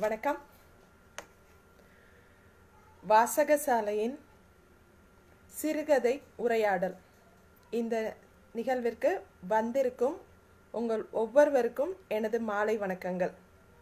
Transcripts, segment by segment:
வணக்கம் வாசகசாலையின் சிறுகதை உரையாடல் இந்த நிகழ்விற்கு வந்திருக்கும் உங்கள் ஒவ்வொருவருக்கும் எனது மாலை வணக்கங்கள்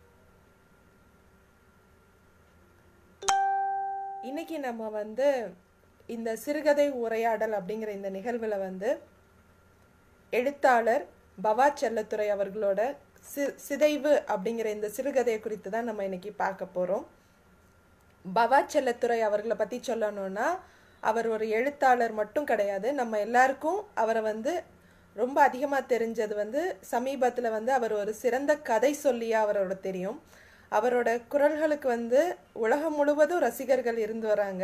இன்னைக்கு நம்ம வந்து இந்த சிறுகதை உரையாடல் அப்படிங்கிற இந்த நிகழ்வில் வந்து எழுத்தாளர் பவா செல்லத்துறை அவர்களோட சி சிதைவு அப்படிங்கிற இந்த சிறுகதையை குறித்து தான் நம்ம இன்னைக்கு பார்க்க போகிறோம் பவா செல்லத்துறை அவர்களை பற்றி சொல்லணும்னா அவர் ஒரு எழுத்தாளர் மட்டும் கிடையாது நம்ம எல்லாருக்கும் அவரை வந்து ரொம்ப அதிகமாக தெரிஞ்சது வந்து சமீபத்தில் வந்து அவர் ஒரு சிறந்த கதை சொல்லியாக அவரோட தெரியும் அவரோட குரல்களுக்கு வந்து உலகம் முழுவதும் ரசிகர்கள் இருந்து வராங்க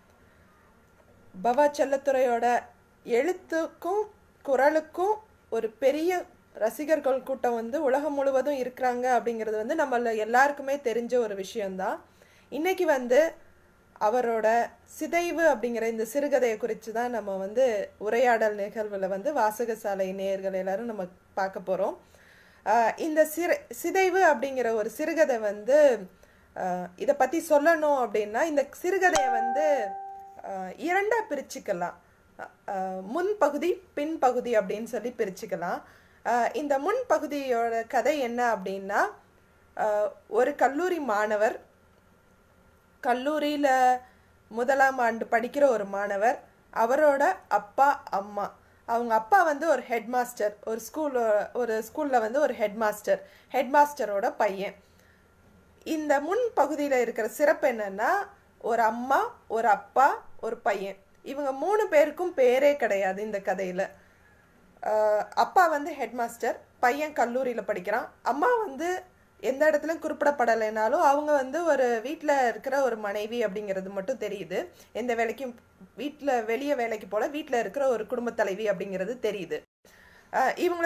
பவா செல்லத்துறையோட எழுத்துக்கும் குரலுக்கும் ஒரு பெரிய ரசிகர்கள் கூட்டம் வந்து உலகம் முழுவதும் இருக்கிறாங்க அப்படிங்கிறது வந்து நம்மள எல்லாருக்குமே தெரிஞ்ச ஒரு விஷயம்தான் இன்னைக்கு வந்து அவரோட சிதைவு அப்படிங்கிற இந்த சிறுகதையை குறித்து தான் நம்ம வந்து உரையாடல் நிகழ்வில் வந்து வாசகசாலை நேயர்கள் எல்லாரும் நம்ம பார்க்க போகிறோம் இந்த சிறு சிதைவு அப்படிங்கிற ஒரு சிறுகதை வந்து இதை பற்றி சொல்லணும் அப்படின்னா இந்த சிறுகதையை வந்து இரண்டாக பிரிச்சுக்கலாம் முன்பகுதி பின்பகுதி அப்படின்னு சொல்லி பிரிச்சுக்கலாம் இந்த முன்பகுதியோட கதை என்ன அப்படின்னா ஒரு கல்லூரி மாணவர் கல்லூரியில் முதலாம் ஆண்டு படிக்கிற ஒரு மாணவர் அவரோட அப்பா அம்மா அவங்க அப்பா வந்து ஒரு ஹெட் மாஸ்டர் ஒரு ஸ்கூல் ஒரு ஸ்கூலில் வந்து ஒரு ஹெட் மாஸ்டர் ஹெட் மாஸ்டரோட பையன் இந்த முன் பகுதியில் இருக்கிற சிறப்பு என்னன்னா ஒரு அம்மா ஒரு அப்பா ஒரு பையன் இவங்க மூணு பேருக்கும் பேரே கிடையாது இந்த கதையில் அப்பா வந்து ஹெட் மாஸ்டர் பையன் கல்லூரியில் படிக்கிறான் அம்மா வந்து எந்த இடத்துலையும் குறிப்பிடப்படலைனாலும் அவங்க வந்து ஒரு வீட்டில் இருக்கிற ஒரு மனைவி அப்படிங்கிறது மட்டும் தெரியுது எந்த வேலைக்கும் வீட்டில் வெளியே வேலைக்கு போல வீட்டில் இருக்கிற ஒரு குடும்ப தலைவி அப்படிங்கிறது தெரியுது இவங்கள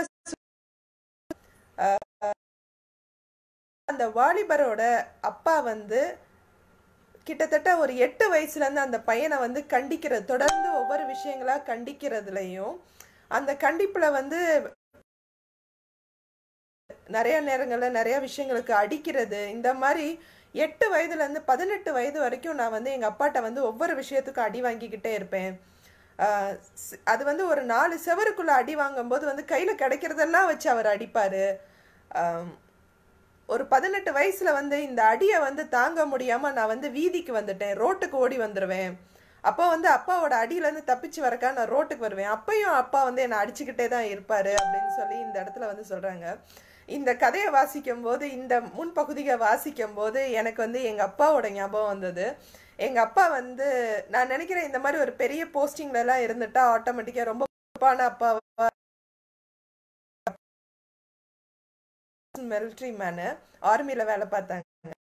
அந்த வாலிபரோட அப்பா வந்து கிட்டத்தட்ட ஒரு எட்டு வயசுலேருந்து அந்த பையனை வந்து கண்டிக்கிறது தொடர்ந்து ஒவ்வொரு விஷயங்களா கண்டிக்கிறதுலையும் அந்த கண்டிப்பில் வந்து நிறைய நேரங்களில் நிறைய விஷயங்களுக்கு அடிக்கிறது இந்த மாதிரி எட்டு வயதுலேருந்து பதினெட்டு வயது வரைக்கும் நான் வந்து எங்கள் அப்பாட்ட வந்து ஒவ்வொரு விஷயத்துக்கும் அடி வாங்கிக்கிட்டே இருப்பேன் அது வந்து ஒரு நாலு செவருக்குள்ளே அடி வாங்கும்போது வந்து கையில் கிடைக்கிறதெல்லாம் வச்சு அவர் அடிப்பார் ஒரு பதினெட்டு வயசில் வந்து இந்த அடியை வந்து தாங்க முடியாமல் நான் வந்து வீதிக்கு வந்துட்டேன் ரோட்டுக்கு ஓடி வந்துடுவேன் அப்போ வந்து அப்பாவோட அடியிலேருந்து தப்பிச்சு வரக்கா நான் ரோட்டுக்கு வருவேன் அப்பையும் அப்பா வந்து என்னை அடிச்சுக்கிட்டே தான் இருப்பார் அப்படின்னு சொல்லி இந்த இடத்துல வந்து சொல்கிறாங்க இந்த கதையை வாசிக்கும் போது இந்த முன்பகுதியை வாசிக்கும் போது எனக்கு வந்து எங்கள் அப்பாவோட ஞாபகம் வந்தது எங்கள் அப்பா வந்து நான் நினைக்கிறேன் இந்த மாதிரி ஒரு பெரிய போஸ்டிங்லலாம் இருந்துட்டா ஆட்டோமேட்டிக்காக ரொம்ப அப்பாவா மிலிட்ரி மேனு ஆர்மியில் வேலை பார்த்தாங்க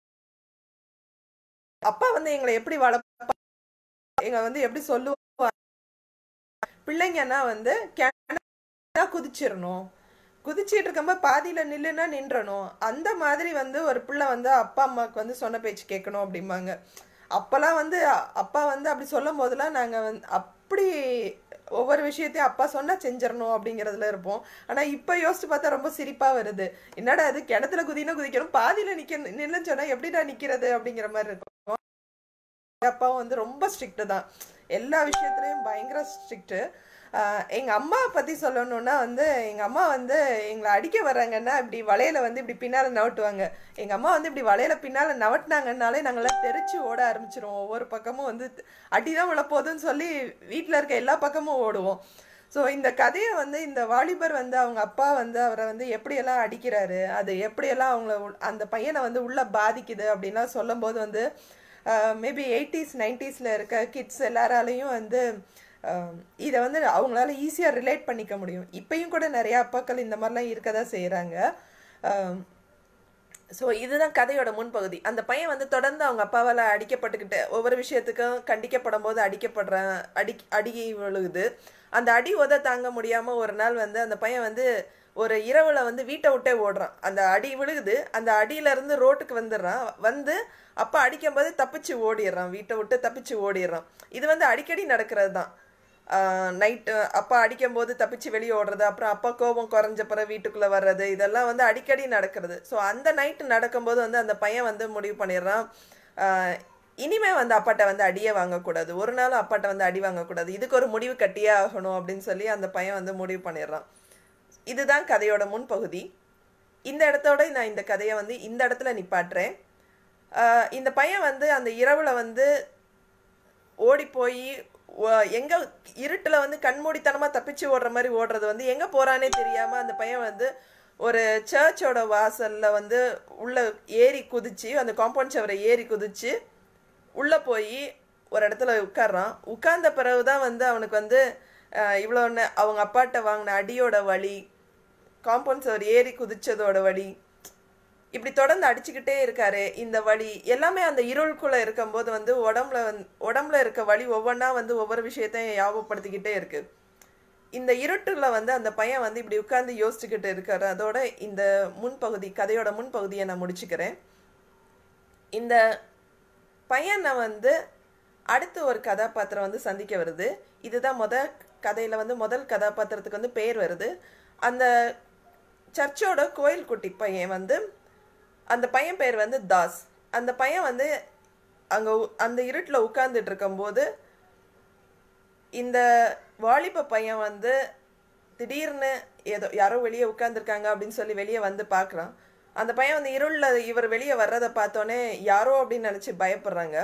அப்பா வந்து எங்களை எப்படி வளர்ப்பா எங்க வந்து எப்படி சொல்லுவாங்க பிள்ளைங்கன்னா வந்து குதிச்சிடணும் குதிச்சிட்டு இருக்கும்போது பாதியில நில்லுன்னா நின்றணும் அந்த மாதிரி வந்து ஒரு பிள்ளை வந்து அப்பா அம்மாவுக்கு வந்து சொன்ன பேச்சு கேட்கணும் அப்படிம்பாங்க அப்பெல்லாம் வந்து அப்பா வந்து அப்படி சொல்லும் போதெல்லாம் நாங்க வந்து அப்படி ஒவ்வொரு விஷயத்தையும் அப்பா சொன்னா செஞ்சிடணும் அப்படிங்கிறதுல இருப்போம் ஆனா இப்ப யோசிச்சு பார்த்தா ரொம்ப சிரிப்பா வருது என்னடா அது கிணத்துல குதினா குதிக்கணும் பாதியில நிக்க நில்லுன்னு சொன்னா எப்படிடா நிக்கிறது அப்படிங்கிற மாதிரி இருக்கும் அப்பாவும் வந்து ரொம்ப ஸ்ட்ரிக்ட் தான் எல்லா விஷயத்துலையும் பயங்கர ஸ்ட்ரிக்ட்டு எங்கள் அம்மா பற்றி சொல்லணுன்னா வந்து எங்கள் அம்மா வந்து எங்களை அடிக்க வர்றாங்கன்னா இப்படி வலையில வந்து இப்படி பின்னால் நவட்டுவாங்க எங்கள் அம்மா வந்து இப்படி வலையில பின்னால் நவட்டினாங்கன்னாலே நாங்களாம் தெரிச்சு ஓட ஆரம்பிச்சிருவோம் ஒவ்வொரு பக்கமும் வந்து அடிதான் விழப்போகுதுன்னு சொல்லி வீட்டில் இருக்க எல்லா பக்கமும் ஓடுவோம் ஸோ இந்த கதையை வந்து இந்த வாலிபர் வந்து அவங்க அப்பா வந்து அவரை வந்து எப்படியெல்லாம் அடிக்கிறாரு அது எப்படியெல்லாம் அவங்கள அந்த பையனை வந்து உள்ளே பாதிக்குது அப்படின்லாம் சொல்லும்போது வந்து மேபி எயிட்டிஸ் நைன்டிஸில் இருக்க கிட்ஸ் எல்லாராலையும் வந்து இதை வந்து அவங்களால ஈஸியாக ரிலேட் பண்ணிக்க முடியும் இப்பயும் கூட நிறையா அப்பாக்கள் இந்த மாதிரிலாம் இருக்க தான் செய்கிறாங்க ஸோ இதுதான் கதையோட முன்பகுதி அந்த பையன் வந்து தொடர்ந்து அவங்க அப்பாவால் அடிக்கப்பட்டுக்கிட்டு ஒவ்வொரு விஷயத்துக்கும் கண்டிக்கப்படும் போது அடிக்கப்படுறான் அடி அடி விழுகுது அந்த அடி உத தாங்க முடியாமல் ஒரு நாள் வந்து அந்த பையன் வந்து ஒரு இரவுல வந்து வீட்டை விட்டே ஓடுறான் அந்த அடி விழுகுது அந்த அடியிலேருந்து ரோட்டுக்கு வந்துடுறான் வந்து அப்பா அடிக்கும் போது தப்பிச்சு ஓடிடுறான் வீட்டை விட்டு தப்பிச்சு ஓடிடுறான் இது வந்து அடிக்கடி நடக்கிறது தான் நைட்டு அப்பா அடிக்கும்போது தப்பிச்சு வெளியே ஓடுறது அப்புறம் அப்பா கோபம் குறைஞ்ச பிறகு வீட்டுக்குள்ளே வர்றது இதெல்லாம் வந்து அடிக்கடி நடக்கிறது ஸோ அந்த நைட்டு நடக்கும்போது வந்து அந்த பையன் வந்து முடிவு பண்ணிடுறான் ஆஹ் இனிமே வந்து அப்பாட்ட வந்து அடியே வாங்கக்கூடாது ஒரு நாள் அப்பாட்ட வந்து அடி வாங்கக்கூடாது இதுக்கு ஒரு முடிவு கட்டியே ஆகணும் அப்படின்னு சொல்லி அந்த பையன் வந்து முடிவு பண்ணிடுறான் இதுதான் கதையோட முன்பகுதி இந்த இடத்தோட நான் இந்த கதையை வந்து இந்த இடத்துல நிப்பாட்டுறேன் ஆஹ் இந்த பையன் வந்து அந்த இரவுல வந்து ஓடி போய் எங்க இருட்டுல வந்து கண்மூடித்தனமா தப்பிச்சு ஓடுற மாதிரி ஓடுறது வந்து எங்க போறானே தெரியாம அந்த பையன் வந்து ஒரு சர்ச்சோட வாசல்ல வந்து உள்ள ஏறி குதிச்சு அந்த காம்பவுண்ட் சுவரை ஏறி குதிச்சு உள்ள போய் ஒரு இடத்துல உட்கார்றான் உட்கார்ந்த பிறகுதான் வந்து அவனுக்கு வந்து ஆஹ் இவ்வளோ நே- அவங்க அப்பாட்ட வாங்கின அடியோட வலி காம்பவுண்ட் சுவர் ஏறி குதிச்சதோட வலி இப்படி தொடர்ந்து அடிச்சுக்கிட்டே இருக்காரு இந்த வலி எல்லாமே அந்த இருளுக்குள்ள இருக்கும்போது வந்து உடம்புல வந்து உடம்புல இருக்க வலி ஒவ்வொன்றா வந்து ஒவ்வொரு விஷயத்தையும் ஞாபகப்படுத்திக்கிட்டே இருக்கு இந்த இருட்டுல வந்து அந்த பையன் வந்து இப்படி உட்கார்ந்து யோசிச்சுக்கிட்டு இருக்காரு அதோட இந்த முன்பகுதி கதையோட முன்பகுதியை நான் முடிச்சுக்கிறேன் இந்த பையனை வந்து அடுத்து ஒரு கதாபாத்திரம் வந்து சந்திக்க வருது இதுதான் முத கதையில வந்து முதல் கதாபாத்திரத்துக்கு வந்து பெயர் வருது அந்த சர்ச்சோட கோயில் குட்டி பையன் வந்து அந்த பையன் பேர் வந்து தாஸ் அந்த பையன் வந்து அங்க உ- அந்த இருட்டுல உட்கார்ந்துட்டு இருக்கும்போது இந்த வாலிப பையன் வந்து திடீர்னு ஏதோ யாரோ வெளியே உட்கார்ந்துருக்காங்க அப்படின்னு சொல்லி வெளியே வந்து பார்க்குறான் அந்த பையன் வந்து இருள்ல இவர் வெளியே வர்றதை பார்த்தோன்னே யாரோ அப்படின்னு நினச்சி பயப்படுறாங்க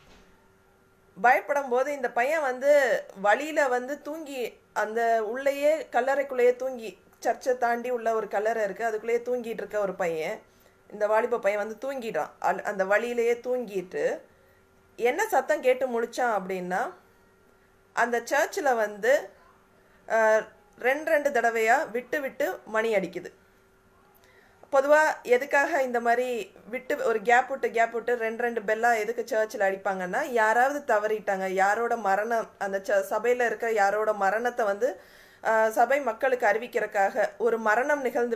பயப்படும் போது இந்த பையன் வந்து வழியில வந்து தூங்கி அந்த உள்ளேயே கல்லறைக்குள்ளேயே தூங்கி சர்ச்சை தாண்டி உள்ள ஒரு கல்லறை இருக்கு அதுக்குள்ளேயே தூங்கிட்டு இருக்க ஒரு பையன் இந்த வாலிப பையன் வந்து தூங்கிட்டான் அல்- அந்த வழியிலேயே தூங்கிட்டு என்ன சத்தம் கேட்டு முழிச்சான் அப்படின்னா அந்த சர்ச்சில் வந்து அஹ், ரெண்டு ரெண்டு தடவையா விட்டு விட்டு மணி அடிக்குது பொதுவாக எதுக்காக இந்த மாதிரி விட்டு ஒரு கேப் விட்டு கேப் விட்டு ரெண்டு ரெண்டு பெல்லா எதுக்கு சர்ச்சில் அடிப்பாங்கன்னா யாராவது தவறிட்டாங்க யாரோட மரணம் அந்த ச சபையில் இருக்கிற யாரோட மரணத்தை வந்து ஆஹ், சபை மக்களுக்கு அறிவிக்கிறதுக்காக ஒரு மரணம் நிகழ்ந்து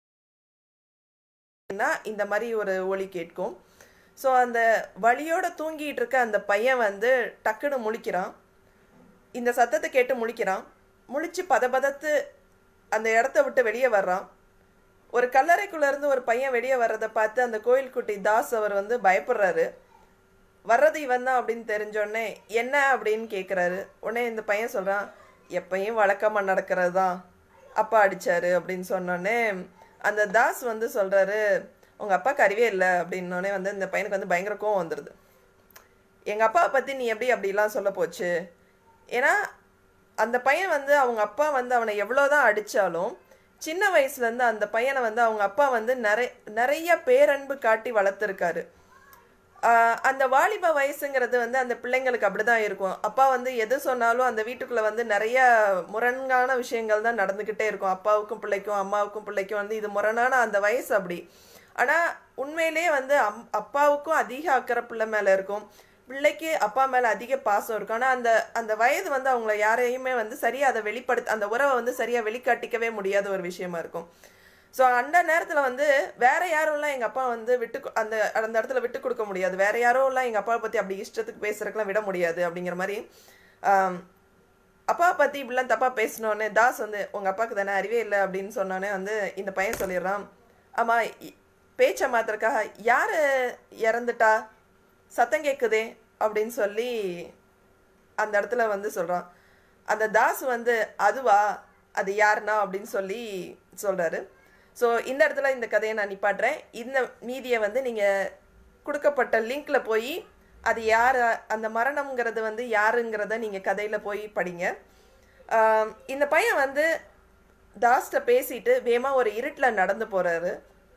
விட்டுனா இந்த மாதிரி ஒரு ஒலி கேட்கும் ஸோ அந்த வலியோட தூங்கிட்டு இருக்க அந்த பையன் வந்து டக்குன்னு முழிக்கிறான் இந்த சத்தத்தை கேட்டு முழிக்கிறான் முழிச்சு பதபதத்து அந்த இடத்த விட்டு வெளியே வர்றான் ஒரு கல்லறைக்குள்ள இருந்து ஒரு பையன் வெளியே வர்றதை பார்த்து அந்த கோயில் குட்டி தாஸ் அவர் வந்து பயப்படுறாரு வர்றது இவன் தான் அப்படின்னு தெரிஞ்சோடனே என்ன அப்படின்னு கேட்குறாரு உடனே இந்த பையன் சொல்கிறான் எப்பயும் வழக்கமாக நடக்கிறது தான் அப்பா அடிச்சாரு அப்படின்னு சொன்னோடனே அந்த தாஸ் வந்து சொல்கிறாரு உங்கள் அப்பாவுக்கு அறிவே இல்லை அப்படின்னோடனே வந்து இந்த பையனுக்கு வந்து பயங்கர கோவம் வந்துடுது எங்கள் அப்பாவை பற்றி நீ எப்படி அப்படிலாம் சொல்ல போச்சு ஏன்னா அந்த பையன் வந்து அவங்க அப்பா வந்து அவனை எவ்வளோதான் அடித்தாலும் சின்ன வயசுலேருந்து அந்த பையனை வந்து அவங்க அப்பா வந்து நிறைய நிறைய பேரன்பு காட்டி வளர்த்துருக்காரு ஆஹ் அந்த வாலிப வயசுங்கிறது வந்து அந்த பிள்ளைங்களுக்கு அப்படிதான் இருக்கும் அப்பா வந்து எது சொன்னாலும் அந்த வீட்டுக்குள்ள வந்து நிறைய முரண்கான விஷயங்கள் தான் நடந்துக்கிட்டே இருக்கும் அப்பாவுக்கும் பிள்ளைக்கும் அம்மாவுக்கும் பிள்ளைக்கும் வந்து இது முரணான அந்த வயசு அப்படி ஆனா உண்மையிலேயே வந்து அம் அப்பாவுக்கும் அதிக அக்கறை பிள்ளை மேல இருக்கும் பிள்ளைக்கு அப்பா மேல அதிக பாசம் இருக்கும் ஆனா அந்த அந்த வயது வந்து அவங்கள யாரையுமே வந்து சரியா அதை வெளிப்படுத்த அந்த உறவை வந்து சரியா வெளிக்காட்டிக்கவே முடியாத ஒரு விஷயமா இருக்கும் ஸோ அந்த நேரத்தில் வந்து வேற யாரும்லாம் எங்கள் அப்பா வந்து விட்டு கொ- அந்த அந்த இடத்துல விட்டு கொடுக்க முடியாது வேற யாரோலாம் எங்கள் அப்பாவை பற்றி அப்படி இஷ்டத்துக்கு பேசுறதுக்கெல்லாம் விட முடியாது அப்படிங்கிற மாதிரி ஆம், அப்பாவை பற்றி இப்படிலாம் தப்பாக பேசினோன்னே தாஸ் வந்து உங்கள் அப்பாவுக்கு தானே அறிவே இல்லை அப்படின்னு சொன்னோன்னே வந்து இந்த பையன் சொல்லிடுறான் ஆமாம் இ- பேச்சை மாத்திரக்காக யார் இறந்துட்டா சத்தம் கேட்குதே அப்படின்னு சொல்லி அந்த இடத்துல வந்து சொல்கிறான் அந்த தாஸ் வந்து அதுவா அது யாருன்னா அப்படின்னு சொல்லி சொல்கிறாரு ஸோ இந்த இடத்துல இந்த கதையை நான் நிப்பாட்டுறேன் இந்த மீதியை வந்து நீங்கள் கொடுக்கப்பட்ட லிங்க்ல போய் அது யார் அந்த மரணம்ங்கிறது வந்து யாருங்கிறத நீங்கள் கதையில் போய் படிங்க ஆம், இந்த பையன் வந்து தாஸ்ட்ட பேசிட்டு வேகமாக ஒரு இருட்டில் நடந்து போகிறாரு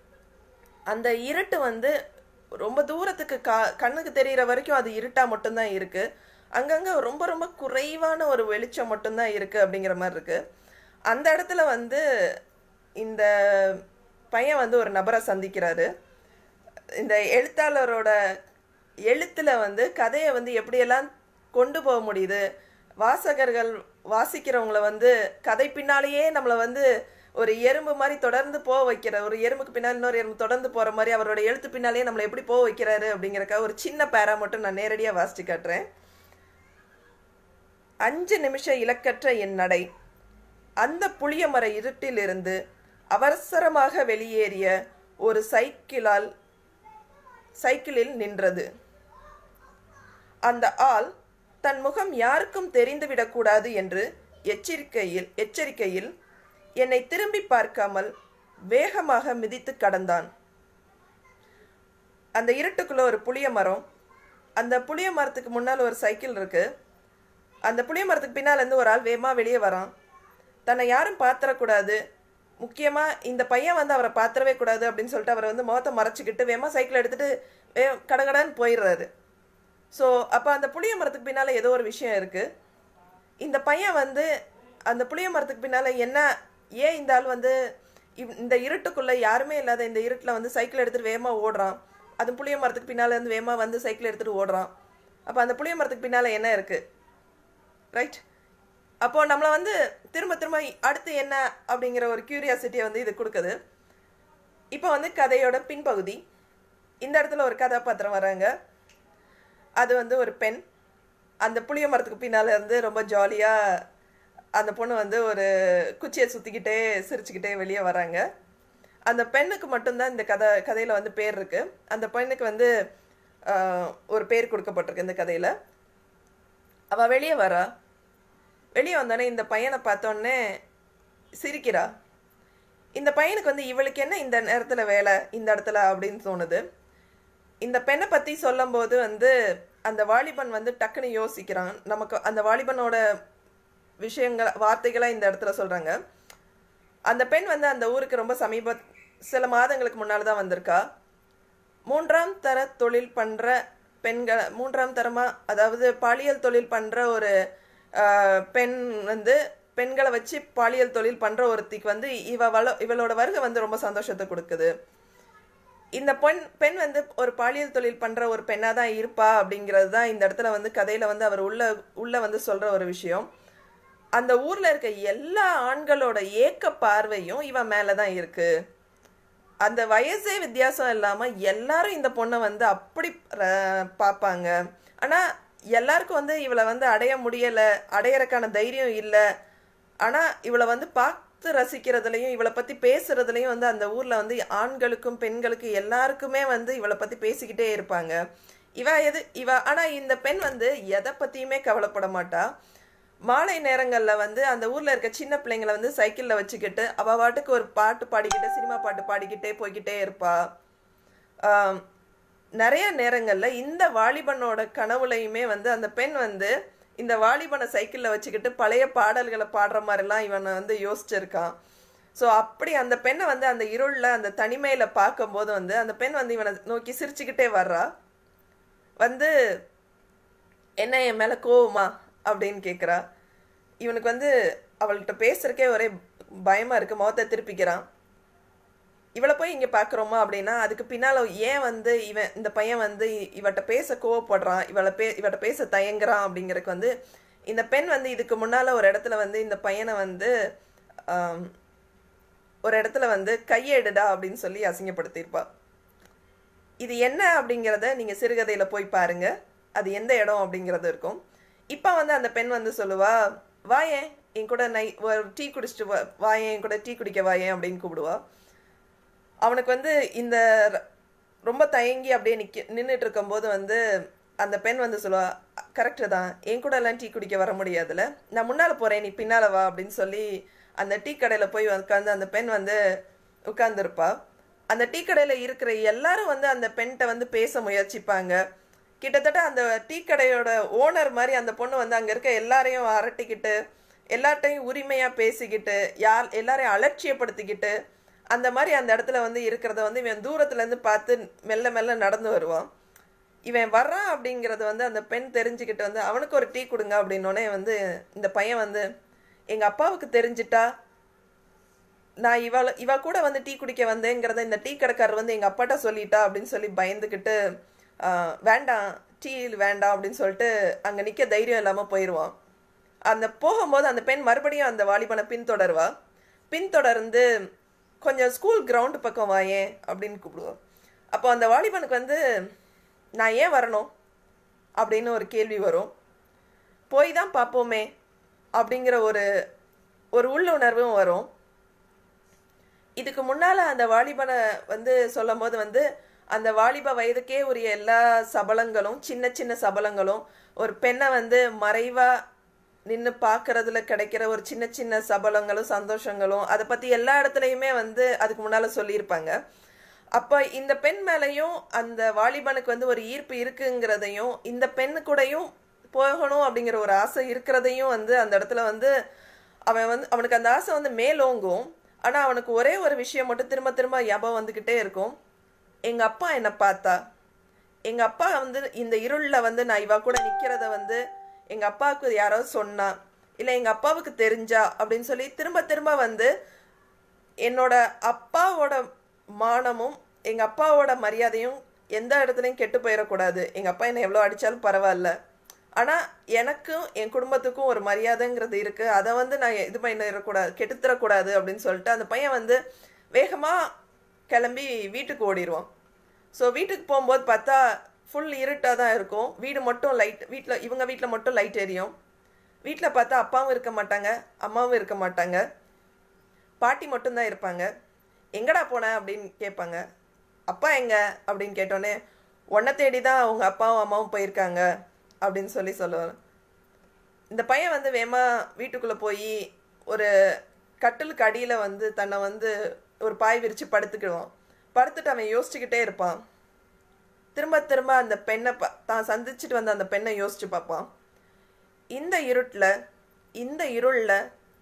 அந்த இருட்டு வந்து ரொம்ப தூரத்துக்கு கா கண்ணுக்கு தெரியிற வரைக்கும் அது இருட்டா மட்டும்தான் இருக்கு அங்கங்க ரொம்ப ரொம்ப குறைவான ஒரு வெளிச்சம் மட்டும்தான் இருக்கு அப்படிங்கிற மாதிரி இருக்கு அந்த இடத்துல வந்து இந்த பையன் வந்து ஒரு நபரை சந்திக்கிறாரு இந்த எழுத்தாளரோட எழுத்துல வந்து கதையை வந்து எப்படியெல்லாம் கொண்டு போக முடியுது வாசகர்கள் வாசிக்கிறவங்கள வந்து கதை பின்னாலேயே நம்மளை வந்து ஒரு எறும்பு மாதிரி தொடர்ந்து போக வைக்கிற ஒரு எறும்புக்கு பின்னால் இன்னொரு எறும்பு தொடர்ந்து போற மாதிரி அவரோட எழுத்து பின்னாலேயே நம்மளை எப்படி போக வைக்கிறாரு அப்படிங்கறக்காக ஒரு சின்ன பேரா மட்டும் நான் நேரடியாக வாசிச்சு காட்டுறேன் அஞ்சு நிமிஷ இலக்கற்ற என் நடை அந்த புளியமர இருட்டிலிருந்து அவசரமாக வெளியேறிய ஒரு சைக்கிளால் சைக்கிளில் நின்றது அந்த ஆள் தன் முகம் யாருக்கும் தெரிந்துவிடக்கூடாது என்று எச்சரிக்கையில் எச்சரிக்கையில் என்னை திரும்பி பார்க்காமல் வேகமாக மிதித்து கடந்தான் அந்த இருட்டுக்குள்ள ஒரு புளிய மரம் அந்த புளிய மரத்துக்கு முன்னால் ஒரு சைக்கிள் இருக்கு அந்த புளிய மரத்துக்கு பின்னால் இருந்து ஒரு ஆள் வேகமாக வெளியே வரான் தன்னை யாரும் பாத்திரக்கூடாது முக்கியமாக இந்த பையன் வந்து அவரை பாத்திரவே கூடாது அப்படின்னு சொல்லிட்டு அவரை வந்து முகத்தை மறைச்சிக்கிட்டு வேகமாக சைக்கிள் எடுத்துட்டு வே கடகடன்னு போயிடுறாரு ஸோ அப்போ அந்த புளிய மரத்துக்கு பின்னால் ஏதோ ஒரு விஷயம் இருக்குது இந்த பையன் வந்து அந்த புளிய மரத்துக்கு பின்னால் என்ன ஏன் இந்த ஆள் வந்து இவ்- இந்த இருட்டுக்குள்ளே யாருமே இல்லாத இந்த இருட்டில் வந்து சைக்கிள் எடுத்துகிட்டு வேகமாக ஓடுறான் அது புளிய மரத்துக்கு பின்னால் இருந்து வேகமாக வந்து சைக்கிள் எடுத்துகிட்டு ஓடுறான் அப்போ அந்த புளிய மரத்துக்கு பின்னால் என்ன இருக்குது ரைட் அப்போ நம்மளை வந்து திரும்ப திரும்ப அடுத்து என்ன அப்படிங்கிற ஒரு கியூரியாசிட்டியை வந்து இது கொடுக்குது இப்போ வந்து கதையோட பின்பகுதி இந்த இடத்துல ஒரு கதாபாத்திரம் வராங்க அது வந்து ஒரு பெண் அந்த புளிய மரத்துக்கு பின்னால் இருந்து ரொம்ப ஜாலியாக அந்த பொண்ணு வந்து ஒரு குச்சியை சுற்றிக்கிட்டே சிரிச்சுக்கிட்டே வெளியே வராங்க அந்த பெண்ணுக்கு மட்டும்தான் இந்த கதை கதையில் வந்து பேர் இருக்கு அந்த பெண்ணுக்கு வந்து ஆஹ், ஒரு பேர் கொடுக்கப்பட்டிருக்கு இந்த கதையில் அவள் வெளியே வரா வெளியே வந்தோடனே இந்த பையனை பார்த்தோன்னே சிரிக்கிறா இந்த பையனுக்கு வந்து இவளுக்கு என்ன இந்த நேரத்தில் வேலை இந்த இடத்துல அப்படின்னு தோணுது இந்த பெண்ணை பற்றி சொல்லும்போது வந்து அந்த வாலிபன் வந்து டக்குன்னு யோசிக்கிறான் நமக்கு அந்த வாலிபனோட விஷயங்கள் வார்த்தைகளை இந்த இடத்துல சொல்கிறாங்க அந்த பெண் வந்து அந்த ஊருக்கு ரொம்ப சமீப சில மாதங்களுக்கு முன்னால் தான் வந்திருக்கா மூன்றாம் தர தொழில் பண்ணுற பெண்கள் மூன்றாம் தரமாக அதாவது பாலியல் தொழில் பண்ணுற ஒரு ஆஹ், பெண் வந்து பெண்களை வச்சு பாலியல் தொழில் பண்ணுற ஒருத்திக்கு வந்து இவ வள இவளோட வருகை வந்து ரொம்ப சந்தோஷத்தை கொடுக்குது இந்த பெண் பெண் வந்து ஒரு பாலியல் தொழில் பண்ற ஒரு பெண்ணா தான் இருப்பா அப்படிங்கிறது தான் இந்த இடத்துல வந்து கதையில வந்து அவர் உள்ள உள்ள வந்து சொல்ற ஒரு விஷயம் அந்த ஊர்ல இருக்க எல்லா ஆண்களோட ஏக்க பார்வையும் இவன் மேல தான் இருக்கு அந்த வயசே வித்தியாசம் இல்லாம எல்லாரும் இந்த பொண்ணை வந்து அப்படி ர- பார்ப்பாங்க ஆனா எல்லாருக்கும் வந்து இவளை வந்து அடைய முடியல அடையறக்கான தைரியம் இல்லை ஆனா இவளை வந்து பார்த்து ரசிக்கிறதுலையும் இவளை பத்தி பேசுறதுலையும் வந்து அந்த ஊர்ல வந்து ஆண்களுக்கும் பெண்களுக்கும் எல்லாருக்குமே வந்து இவளை பத்தி பேசிக்கிட்டே இருப்பாங்க இவ எது இவ ஆனா இந்த பெண் வந்து எதை பத்தியுமே கவலைப்பட மாட்டா மாலை நேரங்கள்ல வந்து அந்த ஊர்ல இருக்க சின்ன பிள்ளைங்களை வந்து சைக்கிள்ல வச்சுக்கிட்டு அவ பாட்டுக்கு ஒரு பாட்டு பாடிக்கிட்டு சினிமா பாட்டு பாடிக்கிட்டே போய்கிட்டே இருப்பா ஆம், நிறைய நேரங்கள்ல இந்த வாலிபனோட கனவுலையுமே வந்து அந்த பெண் வந்து இந்த வாலிபனை சைக்கிள்ல வச்சுக்கிட்டு பழைய பாடல்களை பாடுற மாதிரிலாம் இவனை வந்து யோசிச்சிருக்கான் ஸோ அப்படி அந்த பெண்ணை வந்து அந்த இருள்ல அந்த தனிமையில பார்க்கும்போது வந்து அந்த பெண் வந்து இவனை நோக்கி சிரிச்சுக்கிட்டே வர்றா வந்து என்ன என் மேல கோவமா அப்படின்னு கேட்குறா இவனுக்கு வந்து அவள்கிட்ட பேசுறக்கே ஒரே பயமா இருக்கு முகத்தை திருப்பிக்கிறான் இவளை போய் இங்க பாக்குறோமா அப்படின்னா அதுக்கு பின்னால ஏன் வந்து இவன் இந்த பையன் வந்து இ- இவட்ட பேச கோவப்படுறான் இவளை பே இவட்ட பேச தயங்குறான் அப்படிங்கறதுக்கு வந்து இந்த பெண் வந்து இதுக்கு முன்னால ஒரு இடத்துல வந்து இந்த பையனை வந்து ஆம், ஒரு இடத்துல வந்து கையெடுடா அப்படின்னு சொல்லி அசிங்கப்படுத்தியிருப்பா இது என்ன அப்படிங்கிறத நீங்க சிறுகதையில போய் பாருங்க அது எந்த இடம் அப்படிங்கிறது இருக்கும் இப்போ வந்து அந்த பெண் வந்து சொல்லுவா வாயேன் என் கூட நை ஒரு டீ குடிச்சிட்டு வா வாயேன் என் கூட டீ குடிக்க வாயேன் அப்படின்னு கூப்பிடுவா அவனுக்கு வந்து இந்த ர- ரொம்ப தயங்கி அப்படியே நிக்க நின்றுட்டு இருக்கும்போது வந்து அந்த பெண் வந்து சொல்லுவா கரெக்டு தான் என் கூட எல்லாம் டீ குடிக்க வர முடியாதுல்ல நான் முன்னால் போகிறேன் நீ பின்னால் வா அப்படின்னு சொல்லி அந்த டீ கடையில் போய் உட்காந்து அந்த பெண் வந்து உட்கார்ந்துருப்பா அந்த டீ கடையில் இருக்கிற எல்லாரும் வந்து அந்த பெண்கிட்ட வந்து பேச முயற்சிப்பாங்க கிட்டத்தட்ட அந்த டீ கடையோட ஓனர் மாதிரி அந்த பொண்ணு வந்து அங்கே இருக்க எல்லாரையும் அரட்டிக்கிட்டு எல்லார்ட்டையும் உரிமையாக பேசிக்கிட்டு யார் எல்லாரையும் அலட்சியப்படுத்திக்கிட்டு அந்த மாதிரி அந்த இடத்துல வந்து இருக்கிறத வந்து இவன் தூரத்துல இருந்து பார்த்து மெல்ல மெல்ல நடந்து வருவான் இவன் வர்றான் அப்படிங்கறது வந்து அந்த பெண் தெரிஞ்சுக்கிட்டு வந்து அவனுக்கு ஒரு டீ கொடுங்க அப்படின்னோடனே வந்து இந்த பையன் வந்து எங்க அப்பாவுக்கு தெரிஞ்சிட்டா நான் இவள இவ கூட வந்து டீ குடிக்க வந்தேங்கிறத இந்த டீ கடைக்காரர் வந்து எங்க அப்பாட்ட சொல்லிட்டா அப்படின்னு சொல்லி பயந்துக்கிட்டு ஆஹ், வேண்டாம் டீ வேண்டாம் அப்படின்னு சொல்லிட்டு அங்க நிக்க தைரியம் இல்லாம போயிடுவான் அந்த போகும்போது அந்த பெண் மறுபடியும் அந்த வாலிபனை பின்தொடருவா பின்தொடர்ந்து கொஞ்சம் ஸ்கூல் கிரவுண்டு பக்கம் வாயேன் அப்படின்னு கூப்பிடுவா அப்போ அந்த வாலிபனுக்கு வந்து நான் ஏன் வரணும் அப்படின்னு ஒரு கேள்வி வரும் போய் தான் பார்ப்போமே அப்படிங்கிற ஒரு ஒரு உள்ளுணர்வும் வரும் இதுக்கு முன்னால அந்த வாலிபனை வந்து சொல்லும் போது வந்து அந்த வாலிப வயதுக்கே உரிய எல்லா சபலங்களும் சின்ன சின்ன சபலங்களும் ஒரு பெண்ணை வந்து மறைவா நின்று பார்க்கறதுல கிடைக்கிற ஒரு சின்ன சின்ன சபலங்களும் சந்தோஷங்களும் அதை பத்தி எல்லா இடத்துலையுமே வந்து அதுக்கு முன்னால சொல்லியிருப்பாங்க அப்ப இந்த பெண் மேலையும் அந்த வாலிபனுக்கு வந்து ஒரு ஈர்ப்பு இருக்குங்கிறதையும் இந்த பெண்ணு கூடயும் போகணும் அப்படிங்கிற ஒரு ஆசை இருக்கிறதையும் வந்து அந்த இடத்துல வந்து அவன் வந்து அவனுக்கு அந்த ஆசை வந்து மேலோங்கும் ஆனா அவனுக்கு ஒரே ஒரு விஷயம் மட்டும் திரும்ப திரும்ப ஞாபகம் வந்துகிட்டே இருக்கும் எங்க அப்பா என்ன பார்த்தா எங்க அப்பா வந்து இந்த இருள்ல வந்து நான் இவ கூட நிக்கிறத வந்து எங்க அப்பாவுக்கு யாராவது சொன்னா இல்ல எங்க அப்பாவுக்கு தெரிஞ்சா அப்படின்னு சொல்லி திரும்ப திரும்ப வந்து என்னோட அப்பாவோட மானமும் எங்க அப்பாவோட மரியாதையும் எந்த இடத்துலையும் கெட்டு போயிடக்கூடாது எங்க அப்பா என்னை எவ்வளோ அடிச்சாலும் பரவாயில்ல ஆனா எனக்கும் என் குடும்பத்துக்கும் ஒரு மரியாதைங்கிறது இருக்கு அதை வந்து நான் இது பண்ணிடக்கூடாது கெட்டுத்தரக்கூடாது அப்படின்னு சொல்லிட்டு அந்த பையன் வந்து வேகமா கிளம்பி வீட்டுக்கு ஓடிடுவான் ஸோ வீட்டுக்கு போகும்போது பார்த்தா ஃபுல் இருட்டாக தான் இருக்கும் வீடு மட்டும் லைட் வீட்டில் இவங்க வீட்டில் மட்டும் லைட் எரியும் வீட்டில் பார்த்தா அப்பாவும் இருக்க மாட்டாங்க அம்மாவும் இருக்க மாட்டாங்க பாட்டி மட்டும்தான் இருப்பாங்க எங்கடா போன அப்படின்னு கேட்பாங்க அப்பா எங்க அப்படின்னு கேட்டோன்னே உன்னை தேடி தான் அவங்க அப்பாவும் அம்மாவும் போயிருக்காங்க அப்படின்னு சொல்லி சொல்லுவாங்க இந்த பையன் வந்து வேமா வீட்டுக்குள்ளே போய் ஒரு கட்டிலுக்கு அடியில் வந்து தன்னை வந்து ஒரு பாய் விரித்து படுத்துக்கிடுவான் படுத்துட்டு அவன் யோசிச்சுக்கிட்டே இருப்பான் திரும்ப திரும்ப அந்த பெண்ணை ப தான் சந்திச்சுட்டு வந்த அந்த பெண்ணை யோசிச்சு பார்ப்பான் இந்த இருட்டில் இந்த இருளில்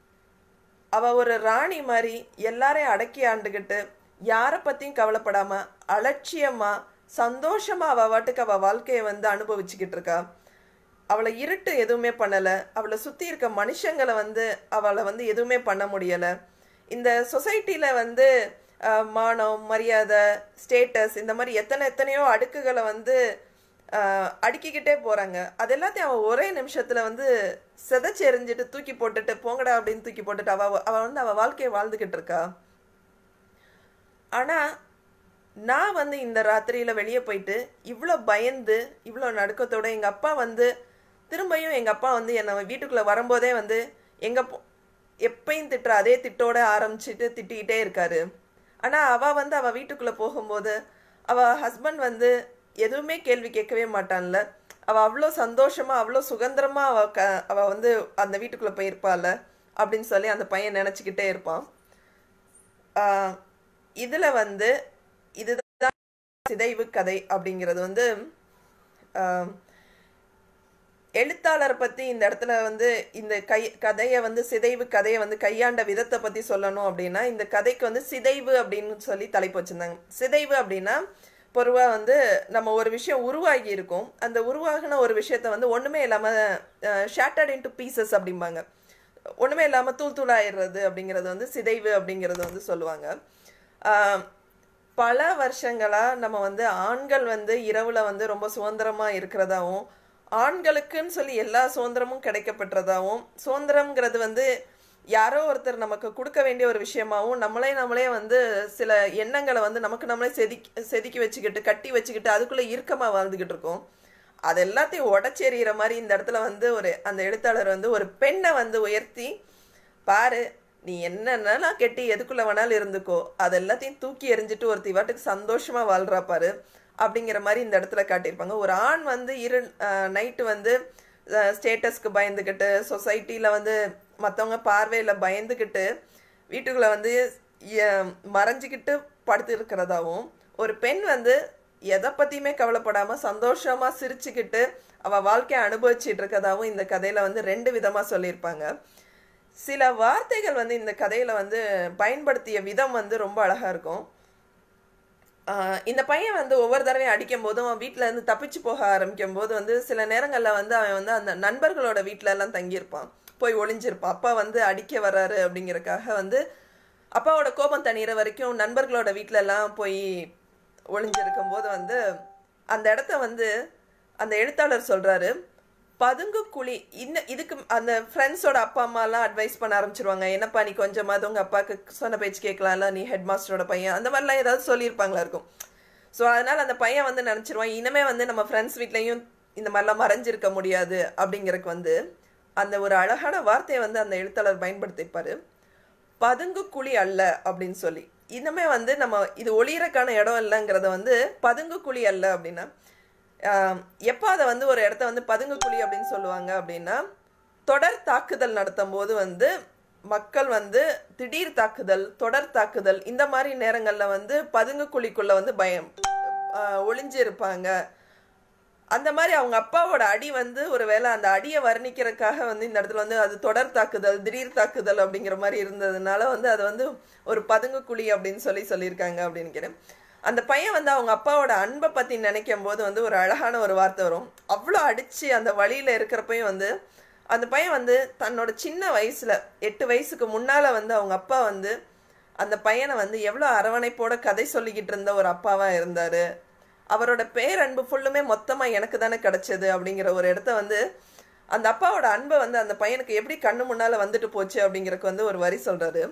அவ ஒரு ராணி மாதிரி எல்லாரையும் அடக்கி ஆண்டுகிட்டு யாரை பத்தியும் கவலைப்படாம அலட்சியமா சந்தோஷமா அவ வாட்டுக்கு அவ வாழ்க்கையை வந்து அனுபவிச்சுக்கிட்டு இருக்கா அவளை இருட்டு எதுவுமே பண்ணல அவளை சுத்தி இருக்க மனுஷங்களை வந்து அவளை வந்து எதுவுமே பண்ண முடியல இந்த சொசைட்டில வந்து அஹ், மானம் மரியாதை ஸ்டேட்டஸ் இந்த மாதிரி எத்தனை எத்தனையோ அடுக்குகளை வந்து அஹ், அடுக்கிக்கிட்டே போறாங்க அது எல்லாத்தையும் அவ ஒரே நிமிஷத்துல வந்து செதைச்சு எறிஞ்சிட்டு தூக்கி போட்டுட்டு போங்கடா அப்படின்னு தூக்கி போட்டுட்டு அவ அவ வந்து அவ வாழ்க்கையை வாழ்ந்துகிட்டு இருக்கா ஆனா நான் வந்து இந்த ராத்திரியில வெளியே போயிட்டு இவ்வளோ பயந்து இவ்வளோ நடுக்கத்தோட எங்க அப்பா வந்து திரும்பியும் எங்க அப்பா வந்து என்னை வீட்டுக்குள்ள வரும்போதே வந்து எங்க போ- எப்பயும் திட்டுற அதே திட்டோட ஆரம்பிச்சுட்டு திட்டிக்கிட்டே இருக்காரு ஆனா அவ வந்து அவ வீட்டுக்குள்ள போகும்போது அவ ஹஸ்பண்ட் வந்து எதுவுமே கேள்வி கேட்கவே மாட்டான்ல அவ அவ்வளோ சந்தோஷமா அவ்வளோ சுதந்திரமா அவ க அவ வந்து அந்த வீட்டுக்குள்ள போயிருப்பாள்ல அப்படின்னு சொல்லி அந்த பையன் நினைச்சுக்கிட்டே இருப்பான் ஆஹ் இதுல வந்து இதுதான் சிதைவு கதை அப்படிங்கிறது வந்து ஆஹ் எழுத்தாளரை பத்தி இந்த இடத்துல வந்து இந்த கை கதையை வந்து சிதைவு கதையை வந்து கையாண்ட விதத்தை பத்தி சொல்லணும் அப்படின்னா இந்த கதைக்கு வந்து சிதைவு அப்படின்னு சொல்லி தலைப்பு வச்சிருந்தாங்க சிதைவு அப்படின்னா பொதுவா வந்து நம்ம ஒரு விஷயம் உருவாகி இருக்கும் அந்த உருவாகின ஒரு விஷயத்த வந்து ஒண்ணுமே இல்லாம ஷேட்டர்ட் இன்டு பீசஸ் அப்படிம்பாங்க ஒண்ணுமே இல்லாம தூள் தூளாயிடுறது அப்படிங்கிறது வந்து சிதைவு அப்படிங்கிறது வந்து சொல்லுவாங்க ஆஹ் பல வருஷங்களா நம்ம வந்து ஆண்கள் வந்து இரவுல வந்து ரொம்ப சுதந்திரமா இருக்கிறதாவும் ஆண்களுக்குன்னு சொல்லி எல்லா சுதந்திரமும் கிடைக்கப்பட்டதாவும் சுதந்திரம்ங்கிறது வந்து யாரோ ஒருத்தர் நமக்கு கொடுக்க வேண்டிய ஒரு விஷயமாவும் நம்மளே நம்மளே வந்து சில எண்ணங்களை வந்து நமக்கு நம்மளே செதுக்கி செதுக்கி வச்சுக்கிட்டு கட்டி வச்சுக்கிட்டு அதுக்குள்ள இறுக்கமா வாழ்ந்துகிட்டு இருக்கோம் அது எல்லாத்தையும் உடச்செறிகிற மாதிரி இந்த இடத்துல வந்து ஒரு அந்த எழுத்தாளர் வந்து ஒரு பெண்ணை வந்து உயர்த்தி பாரு நீ என்னென்னலாம் கெட்டி எதுக்குள்ள வேணாலும் இருந்துக்கோ அது எல்லாத்தையும் தூக்கி எறிஞ்சிட்டு ஒருத்தி வாட்டுக்கு சந்தோஷமா வாழ்றா பாரு அப்படிங்கிற மாதிரி இந்த இடத்துல காட்டியிருப்பாங்க ஒரு ஆண் வந்து இரு நைட்டு வந்து ஸ்டேட்டஸ்க்கு பயந்துக்கிட்டு சொசைட்டில வந்து மற்றவங்க பார்வையில பயந்துக்கிட்டு வீட்டுக்குள்ள வந்து எ- மறைஞ்சுக்கிட்டு படுத்து இருக்கிறதாவும் ஒரு பெண் வந்து எதை பத்தியுமே கவலைப்படாம சந்தோஷமா சிரிச்சுக்கிட்டு அவ வாழ்க்கையை அனுபவிச்சுட்டு இருக்கதாவும் இந்த கதையில வந்து ரெண்டு விதமா சொல்லியிருப்பாங்க சில வார்த்தைகள் வந்து இந்த கதையில வந்து பயன்படுத்திய விதம் வந்து ரொம்ப அழகா இருக்கும் ஆஹ் இந்த பையன் வந்து ஒவ்வொரு தடவையும் அடிக்கும் போதும் அவன் வீட்ல இருந்து தப்பிச்சு போக ஆரம்பிக்கும் போது வந்து சில நேரங்கள்ல வந்து அவன் வந்து அந்த நண்பர்களோட வீட்ல எல்லாம் தங்கியிருப்பான் போய் ஒளிஞ்சிருப்பான் அப்பா வந்து அடிக்க வர்றாரு அப்படிங்கறக்காக வந்து அப்பாவோட கோபம் தணிகிற வரைக்கும் நண்பர்களோட வீட்ல எல்லாம் போய் ஒளிஞ்சிருக்கும் போது வந்து அந்த இடத்த வந்து அந்த எழுத்தாளர் சொல்றாரு பதுங்கு குழி இன்னும் இதுக்கு அந்த ஃப்ரெண்ட்ஸோட அப்பா அம்மா எல்லாம் அட்வைஸ் பண்ண ஆரம்பிச்சிருவாங்க என்னப்பா நீ கொஞ்சமாவது உங்க அப்பாவுக்கு சொன்ன பேச்சு கேட்கலாம்ல நீ ஹெட் மாஸ்டரோட பையன் அந்த மாதிரிலாம் ஏதாவது சொல்லியிருப்பாங்களா இருக்கும் ஸோ அதனால அந்த பையன் வந்து நினைச்சிருவான் இனிமே வந்து நம்ம ஃப்ரெண்ட்ஸ் வீட்லயும் இந்த மாதிரிலாம் மறைஞ்சிருக்க முடியாது அப்படிங்கறதுக்கு வந்து அந்த ஒரு அழகான வார்த்தையை வந்து அந்த எழுத்தாளர் பயன்படுத்தியிருப்பாரு பதுங்கு குழி அல்ல அப்படின்னு சொல்லி இன்னுமே வந்து நம்ம இது ஒளியறக்கான இடம் இல்லைங்கிறத வந்து பதுங்கு குழி அல்ல அப்படின்னா ஆஹ், எப்போ அதை வந்து ஒரு இடத்த வந்து பதுங்கு குழி அப்படின்னு சொல்லுவாங்க அப்படின்னா தொடர் தாக்குதல் நடத்தும் போது வந்து மக்கள் வந்து திடீர் தாக்குதல் தொடர் தாக்குதல் இந்த மாதிரி நேரங்கள்ல வந்து பதுங்கு குழிக்குள்ள வந்து பயம் ஆஹ், ஒளிஞ்சு இருப்பாங்க அந்த மாதிரி அவங்க அப்பாவோட அடி வந்து ஒருவேளை அந்த அடியை வர்ணிக்கிறதுக்காக வந்து இந்த இடத்துல வந்து அது தொடர் தாக்குதல் திடீர் தாக்குதல் அப்படிங்கிற மாதிரி இருந்ததுனால வந்து அது வந்து ஒரு பதுங்கு குழி அப்படின்னு சொல்லி சொல்லியிருக்காங்க அப்படின்னு நினைக்கிறேன் அந்த பையன் வந்து அவங்க அப்பாவோட அன்பை பத்தி நினைக்கும் போது வந்து ஒரு அழகான ஒரு வார்த்தை வரும் அவ்வளோ அடிச்சு அந்த வழியில இருக்கிறப்பையும் வந்து அந்த பையன் வந்து தன்னோட சின்ன வயசுல எட்டு வயசுக்கு முன்னால வந்து அவங்க அப்பா வந்து அந்த பையனை வந்து எவ்வளோ அரவணைப்போட கதை சொல்லிக்கிட்டு இருந்த ஒரு அப்பாவா இருந்தாரு அவரோட பேரன்பு ஃபுல்லுமே மொத்தமா எனக்கு தானே கிடைச்சது அப்படிங்கிற ஒரு இடத்த வந்து அந்த அப்பாவோட அன்பை வந்து அந்த பையனுக்கு எப்படி கண்ணு முன்னால வந்துட்டு போச்சு அப்படிங்கறதுக்கு வந்து ஒரு வரி சொல்றாரு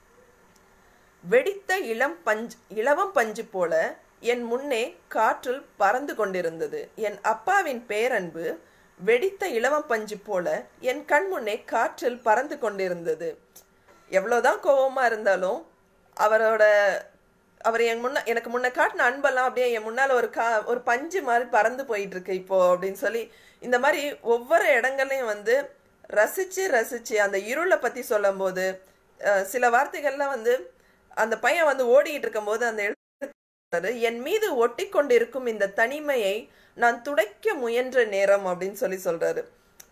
வெடித்த இளம் பஞ்சு இலவம் பஞ்சு போல என் முன்னே காற்றில் பறந்து கொண்டிருந்தது என் அப்பாவின் பேரன்பு வெடித்த இலவம் பஞ்சு போல என் கண் முன்னே காற்றில் பறந்து கொண்டிருந்தது எவ்வளவுதான் கோவமா இருந்தாலும் அவரோட அவர் என் முன்ன எனக்கு முன்ன காட்டின அன்பெல்லாம் அப்படியே என் முன்னால ஒரு கா ஒரு பஞ்சு மாதிரி பறந்து போயிட்டு இருக்கு இப்போ அப்படின்னு சொல்லி இந்த மாதிரி ஒவ்வொரு இடங்களையும் வந்து ரசிச்சு ரசிச்சு அந்த இருளை பத்தி சொல்லும்போது அஹ், சில வார்த்தைகள்லாம் வந்து அந்த பையன் வந்து ஓடிக்கிட்டு இருக்கும்போது அந்த எழுத்தாளர், என் மீது ஒட்டி கொண்டிருக்கும் இந்த தனிமையை நான் துடைக்க முயன்ற நேரம் அப்படின்னு சொல்லி சொல்றாரு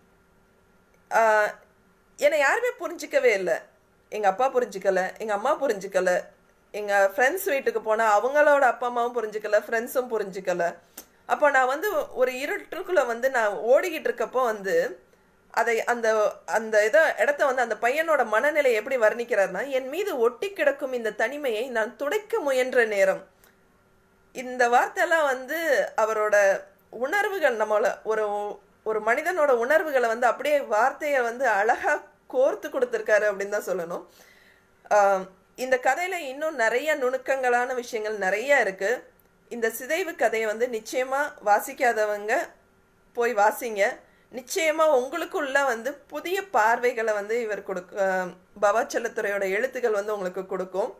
ஆஹ் என்னை யாருமே புரிஞ்சிக்கவே இல்லை எங்க அப்பா புரிஞ்சுக்கல எங்க அம்மா புரிஞ்சுக்கல எங்க ஃப்ரெண்ட்ஸ் வீட்டுக்கு போனா அவங்களோட அப்பா அம்மாவும் புரிஞ்சுக்கல ஃப்ரெண்ட்ஸும் புரிஞ்சுக்கல அப்போ நான் வந்து ஒரு இருட்டுக்குள்ள வந்து நான் ஓடிக்கிட்டு இருக்கப்போ வந்து அதை அந்த அந்த இதை இடத்த வந்து அந்த பையனோட மனநிலை எப்படி வர்ணிக்கிறார்னா என் மீது ஒட்டி கிடக்கும் இந்த தனிமையை நான் துடைக்க முயன்ற நேரம் இந்த வார்த்தையெல்லாம் வந்து அவரோட உணர்வுகள் நம்மள ஒரு ஒரு மனிதனோட உணர்வுகளை வந்து அப்படியே வார்த்தையை வந்து அழகா கோர்த்து கொடுத்துருக்காரு அப்படின்னு தான் சொல்லணும் ஆஹ் இந்த கதையில இன்னும் நிறைய நுணுக்கங்களான விஷயங்கள் நிறைய இருக்கு இந்த சிதைவு கதையை வந்து நிச்சயமா வாசிக்காதவங்க போய் வாசிங்க நிச்சயமா உங்களுக்குள்ள வந்து புதிய பார்வைகளை வந்து இவர் கொடுக்க ஆஹ் பவாச்சலத்துறையோட எழுத்துக்கள் வந்து உங்களுக்கு கொடுக்கும்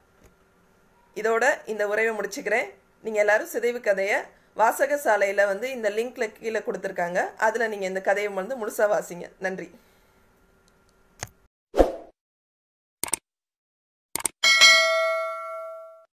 இதோட இந்த உரையை முடிச்சுக்கிறேன் நீங்கள் எல்லாரும் சிதைவு கதையை வாசக சாலையில் வந்து இந்த லிங்க்ல கீழே கொடுத்துருக்காங்க அதில் நீங்கள் இந்த கதையை வந்து முழுசாக வாசிங்க நன்றி